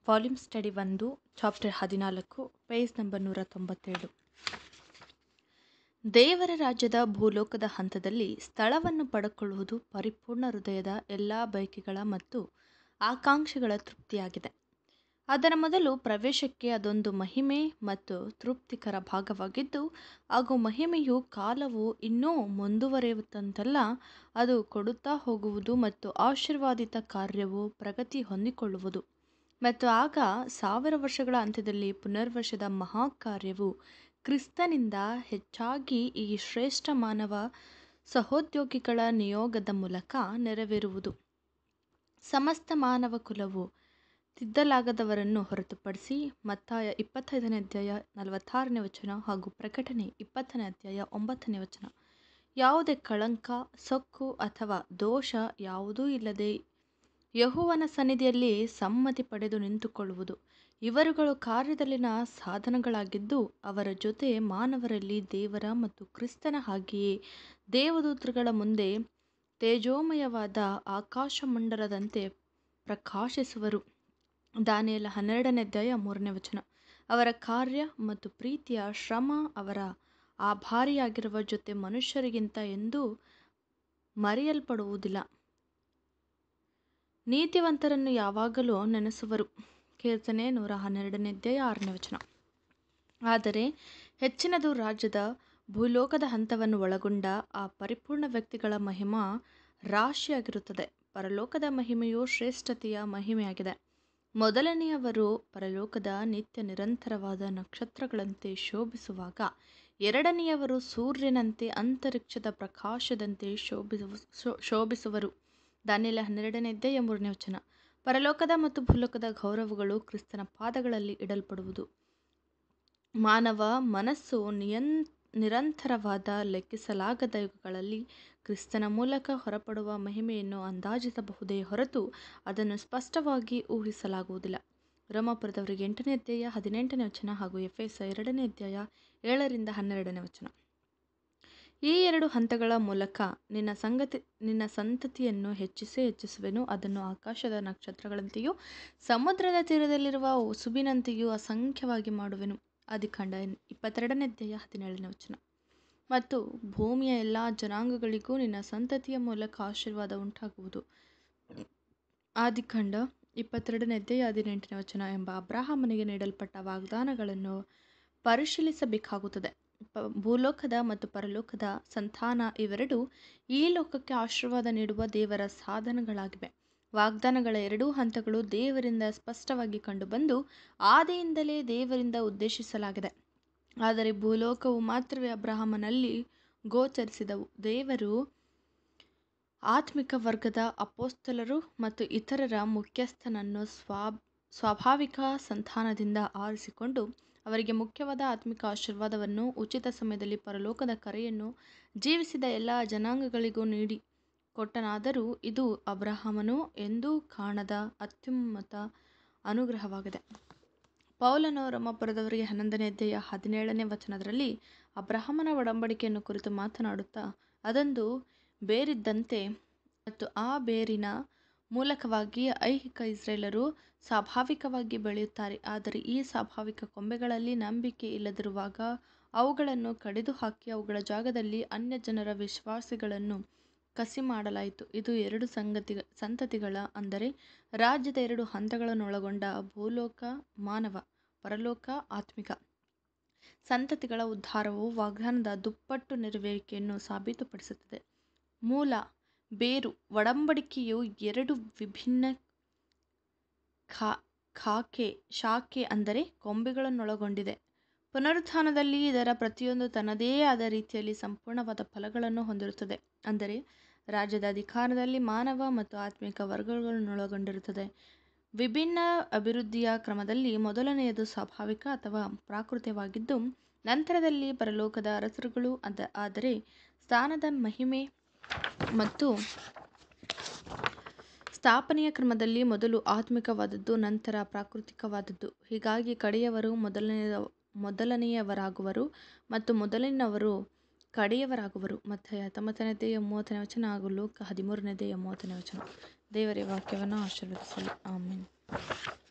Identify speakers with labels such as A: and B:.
A: volume study ಒಂದು chapter ಹದಿನಾಲ್ಕು page number ನೂರ ತೊಂಬತ್ತೇಳು ದೇವರ ರಾಜ್ಯದ ಭೂಲೋಕದ ಹಂತದಲ್ಲಿ ಸ್ಥಳವನ್ನು ಪಡೆದುಕೊಳ್ಳುವುದು ಪರಿಪೂರ್ಣ ಹೃದಯದ ಎಲ್ಲ ಬಯಕೆಗಳ ಮತ್ತು ಆಕಾಂಕ್ಷೆಗಳ ತೃಪ್ತಿಯಾಗಿದೆ ಅದರ ಮೊದಲು ಪ್ರವೇಶಕ್ಕೆ ಅದೊಂದು ಮಹಿಮೆ ಮತ್ತು ತೃಪ್ತಿಕರ ಭಾಗವಾಗಿದ್ದು ಹಾಗೂ ಮಹಿಮೆಯು ಕಾಲವು ಇನ್ನೂ ಮುಂದುವರಿಯುತ್ತಂತೆಲ್ಲ ಅದು ಕೊಡುತ್ತಾ ಹೋಗುವುದು ಮತ್ತು ಆಶೀರ್ವಾದಿತ ಕಾರ್ಯವು ಪ್ರಗತಿ ಹೊಂದಿಕೊಳ್ಳುವುದು ಮತ್ತು ಆಗ ಸಾವಿರ ವರ್ಷಗಳ ಅಂತ್ಯದಲ್ಲಿ ಪುನರ್ವಶದ ಮಹಾಕಾರ್ಯವು ಕ್ರಿಸ್ತನಿಂದ ಹೆಚ್ಚಾಗಿ ಈ ಶ್ರೇಷ್ಠ ಮಾನವ ಸಹೋದ್ಯೋಗಿಗಳ ನಿಯೋಗದ ಮೂಲಕ ನೆರವೇರುವುದು ಸಮಸ್ತ ಮಾನವ ಕುಲವು ತಿದ್ದಲಾಗದವರನ್ನು ಹೊರತುಪಡಿಸಿ ಮತ್ತಾಯ ಇಪ್ಪತ್ತೈದನೇ ಅಧ್ಯಾಯ ನಲವತ್ತಾರನೇ ವಚನ ಹಾಗೂ ಪ್ರಕಟಣೆ ಇಪ್ಪತ್ತನೇ ಅಧ್ಯಾಯ ಒಂಬತ್ತನೇ ವಚನ ಯಾವುದೇ ಕಳಂಕ ಸೊಕ್ಕು ಅಥವಾ ದೋಷ ಯಾವುದೂ ಇಲ್ಲದೆ ಯಹುವನ ಸನ್ನಿಧಿಯಲ್ಲಿ ಸಮ್ಮತಿ ಪಡೆದು ನಿಂತುಕೊಳ್ಳುವುದು ಇವರುಗಳು ಕಾರ್ಯದಲ್ಲಿನ ಸಾಧನಗಳಾಗಿದ್ದು ಅವರ ಜೊತೆ ಮಾನವರಲ್ಲಿ ದೇವರ ಮತ್ತು ಕ್ರಿಸ್ತನ ಹಾಗೆಯೇ ದೇವದೂತರುಗಳ ಮುಂದೆ ತೇಜೋಮಯವಾದ ಆಕಾಶಮಂಡಲದಂತೆ ಪ್ರಕಾಶಿಸುವರು ದಾನಿಯಲ ಹನ್ನೆರಡನೇ ಅಧ್ಯಾಯ ಮೂರನೇ ವಚನ ಅವರ ಕಾರ್ಯ ಮತ್ತು ಪ್ರೀತಿಯ ಶ್ರಮ ಅವರ ಆಭಾರಿಯಾಗಿರುವ ಜೊತೆ ಮನುಷ್ಯರಿಗಿಂತ ಎಂದೂ ಮರೆಯಲ್ಪಡುವುದಿಲ್ಲ ನೀತಿವಂತರನ್ನು ಯಾವಾಗಲೂ ನೆನೆಸುವರು ಕೀರ್ತನೆ ನೂರ ಹನ್ನೆರಡನೇ ಅಧ್ಯಾಯ ಆರನೇ ವಚನ ಆದರೆ ಹೆಚ್ಚಿನದು ರಾಜ್ಯದ ಭೂಲೋಕದ ಹಂತವನ್ನು ಒಳಗೊಂಡ ಆ ಪರಿಪೂರ್ಣ ವ್ಯಕ್ತಿಗಳ ಮಹಿಮಾ ರಾಶಿಯಾಗಿರುತ್ತದೆ ಪರಲೋಕದ ಮಹಿಮೆಯು ಶ್ರೇಷ್ಠತೆಯ ಮಹಿಮೆಯಾಗಿದೆ ಮೊದಲನೆಯವರು ಪರಲೋಕದ ನಿತ್ಯ ನಿರಂತರವಾದ ನಕ್ಷತ್ರಗಳಂತೆ ಶೋಭಿಸುವಾಗ ಎರಡನೆಯವರು ಸೂರ್ಯನಂತೆ ಅಂತರಿಕ್ಷದ ಪ್ರಕಾಶದಂತೆ ಶೋಭಿಸು ಶೋಭಿಸುವರು ದಾನಿಯಲ ಹನ್ನೆರಡನೇ ಅಧ್ಯಾಯ ಮೂರನೇ ವಚನ ಪರಲೋಕದ ಮತ್ತು ಭೂಲೋಕದ ಗೌರವಗಳು ಕ್ರಿಸ್ತನ ಪಾದಗಳಲ್ಲಿ ಇಡಲ್ಪಡುವುದು ಮಾನವ ಮನಸ್ಸು ನಿಯನ್ ನಿರಂತರವಾದ ಲೆಕ್ಕಿಸಲಾಗದ ಯುಗಗಳಲ್ಲಿ ಕ್ರಿಸ್ತನ ಮೂಲಕ ಹೊರಪಡುವ ಮಹಿಮೆಯನ್ನು ಅಂದಾಜಿಸಬಹುದೇ ಹೊರತು ಅದನ್ನು ಸ್ಪಷ್ಟವಾಗಿ ಊಹಿಸಲಾಗುವುದಿಲ್ಲ ರೋಮಾಪುರದವರಿಗೆ ಎಂಟನೇ ಅಧ್ಯಾಯ ಹದಿನೆಂಟನೇ ವಚನ ಹಾಗೂ ಎಫ್ ಎಸ್ ಎರಡನೇ ಅಧ್ಯಾಯ ಏಳರಿಂದ ಹನ್ನೆರಡನೇ ವಚನ ಈ ಎರಡು ಹಂತಗಳ ಮೂಲಕ ನಿನ್ನ ಸಂಗತಿ ನಿನ್ನ ಸಂತತಿಯನ್ನು ಹೆಚ್ಚಿಸೇ ಹೆಚ್ಚಿಸುವೆನು ಅದನ್ನು ಆಕಾಶದ ನಕ್ಷತ್ರಗಳಂತೆಯೂ ಸಮುದ್ರದ ತೀರದಲ್ಲಿರುವ ಉಸುಬಿನಂತೆಯೂ ಅಸಂಖ್ಯವಾಗಿ ಮಾಡುವೆನು ಆದಿಕಾಂಡ ಇಪ್ಪತ್ತೆರಡನೇ ಅಧ್ಯಾಯ ಹದಿನೇಳನೇ ವಚನ ಮತ್ತು ಭೂಮಿಯ ಎಲ್ಲ ಜನಾಂಗಗಳಿಗೂ ನಿನ್ನ ಸಂತತಿಯ ಮೂಲಕ ಆಶೀರ್ವಾದ ಉಂಟಾಗುವುದು ಆದಿಕಾಂಡ ಇಪ್ಪತ್ತೆರಡನೇ ಅಧ್ಯಾಯ ಹದಿನೆಂಟನೇ ವಚನ ಎಂಬ ಅಬ್ರಾಹಮನಿಗೆ ನೀಡಲ್ಪಟ್ಟ ವಾಗ್ದಾನಗಳನ್ನು ಪರಿಶೀಲಿಸಬೇಕಾಗುತ್ತದೆ ಭೂಲೋಕದ ಮತ್ತು ಪರಲೋಕದ ಸಂತಾನ ಇವೆರಡೂ ಈ ಲೋಕಕ್ಕೆ ಆಶೀರ್ವಾದ ನೀಡುವ ದೇವರ ಸಾಧನಗಳಾಗಿವೆ ವಾಗ್ದಾನಗಳ ಎರಡೂ ಹಂತಗಳು ದೇವರಿಂದ ಸ್ಪಷ್ಟವಾಗಿ ಕಂಡುಬಂದು ಆದಿಯಿಂದಲೇ ದೇವರಿಂದ ಉದ್ದೇಶಿಸಲಾಗಿದೆ ಆದರೆ ಭೂಲೋಕವು ಮಾತ್ರವೇ ಅಬ್ರಹಾಮನಲ್ಲಿ ಗೋಚರಿಸಿದವು ದೇವರು ಆತ್ಮಿಕ ವರ್ಗದ ಅಪೋಸ್ತಲರು ಮತ್ತು ಇತರರ ಮುಖ್ಯಸ್ಥನನ್ನು ಸ್ವಾ ಸ್ವಾಭಾವಿಕ ಸಂತಾನದಿಂದ ಆರಿಸಿಕೊಂಡು ಅವರಿಗೆ ಮುಖ್ಯವಾದ ಆತ್ಮಿಕ ಆಶೀರ್ವಾದವನ್ನು ಉಚಿತ ಸಮಯದಲ್ಲಿ ಪರಲೋಕದ ಕರೆಯನ್ನು ಜೀವಿಸಿದ ಎಲ್ಲ ಜನಾಂಗಗಳಿಗೂ ನೀಡಿ ಕೊಟ್ಟನಾದರೂ ಇದು ಅಬ್ರಹಾಮನು ಎಂದೂ ಕಾಣದ ಅತ್ಯುನ್ನತ ಅನುಗ್ರಹವಾಗಿದೆ ಪೌಲನು ರೋಮಾಪುರದವರಿಗೆ ಹನ್ನೊಂದನೇ ಅಧ್ಯಾಯ ಹದಿನೇಳನೇ ವಚನದಲ್ಲಿ ಅಬ್ರಹಾಮನ ಒಡಂಬಡಿಕೆಯನ್ನು ಕುರಿತು ಮಾತನಾಡುತ್ತಾ ಅದೊಂದು ಬೇರಿದ್ದಂತೆ ಮತ್ತು ಆ ಬೇರಿನ ಮೂಲಕವಾಗಿ ಐಹಿಕ ಇಸ್ರೇಲರು ಸ್ವಾಭಾವಿಕವಾಗಿ ಬೆಳೆಯುತ್ತಾರೆ ಆದರೆ ಈ ಸ್ವಾಭಾವಿಕ ಕೊಂಬೆಗಳಲ್ಲಿ ನಂಬಿಕೆ ಇಲ್ಲದಿರುವಾಗ ಅವುಗಳನ್ನು ಕಡಿದು ಹಾಕಿ ಅವುಗಳ ಜಾಗದಲ್ಲಿ ಅನ್ಯ ಜನರ ವಿಶ್ವಾಸಿಗಳನ್ನು ಕಸಿ ಮಾಡಲಾಯಿತು ಇದು ಎರಡು ಸಂಗತಿ ಸಂತತಿಗಳ ಅಂದರೆ ರಾಜ್ಯದ ಎರಡು ಹಂತಗಳನ್ನೊಳಗೊಂಡ ಭೂಲೋಕ ಮಾನವ ಪರಲೋಕ ಆತ್ಮಿಕ ಸಂತತಿಗಳ ಉದ್ಧಾರವು ವಾಗ್ದಾನದ ದುಪ್ಪಟ್ಟು ನೆರವೇರಿಕೆಯನ್ನು ಸಾಬೀತುಪಡಿಸುತ್ತದೆ ಮೂಲ ಬೇರು ಒಡಂಬಡಿಕೆಯು ಎರಡು ವಿಭಿನ್ನ ಖಾ ಖಾಕೆ ಶಾಖೆ ಅಂದರೆ ಕೊಂಬೆಗಳನ್ನೊಳಗೊಂಡಿದೆ ಪುನರುತ್ಥಾನದಲ್ಲಿ ಇದರ ಪ್ರತಿಯೊಂದು ತನ್ನದೇ ಆದ ರೀತಿಯಲ್ಲಿ ಸಂಪೂರ್ಣವಾದ ಫಲಗಳನ್ನು ಹೊಂದಿರುತ್ತದೆ ಅಂದರೆ ರಾಜ್ಯದ ಅಧಿಕಾರದಲ್ಲಿ ಮಾನವ ಮತ್ತು ಆತ್ಮಿಕ ವರ್ಗಗಳನ್ನೊಳಗೊಂಡಿರುತ್ತದೆ ವಿಭಿನ್ನ ಅಭಿವೃದ್ಧಿಯ ಕ್ರಮದಲ್ಲಿ ಮೊದಲನೆಯದು ಸ್ವಾಭಾವಿಕ ಅಥವಾ ಪ್ರಾಕೃತವಾಗಿದ್ದು ನಂತರದಲ್ಲಿ ಪರಲೋಕದ ಅರಸರುಗಳು ಅದ ಆದರೆ ಸ್ಥಾನದ ಮಹಿಮೆ ಮತ್ತು ಸ್ಥಾಪನೆಯ ಕ್ರಮದಲ್ಲಿ ಮೊದಲು ಆತ್ಮಿಕವಾದದ್ದು ನಂತರ ಪ್ರಾಕೃತಿಕವಾದದ್ದು ಹೀಗಾಗಿ ಕಡೆಯವರು ಮೊದಲನೆಯ ಮೊದಲನೆಯವರಾಗುವರು ಮತ್ತು ಮೊದಲಿನವರು ಕಡೆಯವರಾಗುವರು ಮತ್ತು ಹತ್ತೊಂಬತ್ತನೇದೆಯ ಮೂವತ್ತನೇ ವಚನ ಹಾಗೂ ಲೋಕ ಹದಿಮೂರನೇದೆಯ ಮೂವತ್ತನೇ ವಚನ ದೇವರ ವಾಕ್ಯವನ್ನು ಆಶೀರ್ವದಿಸಲಿ ಆಮೇಲೆ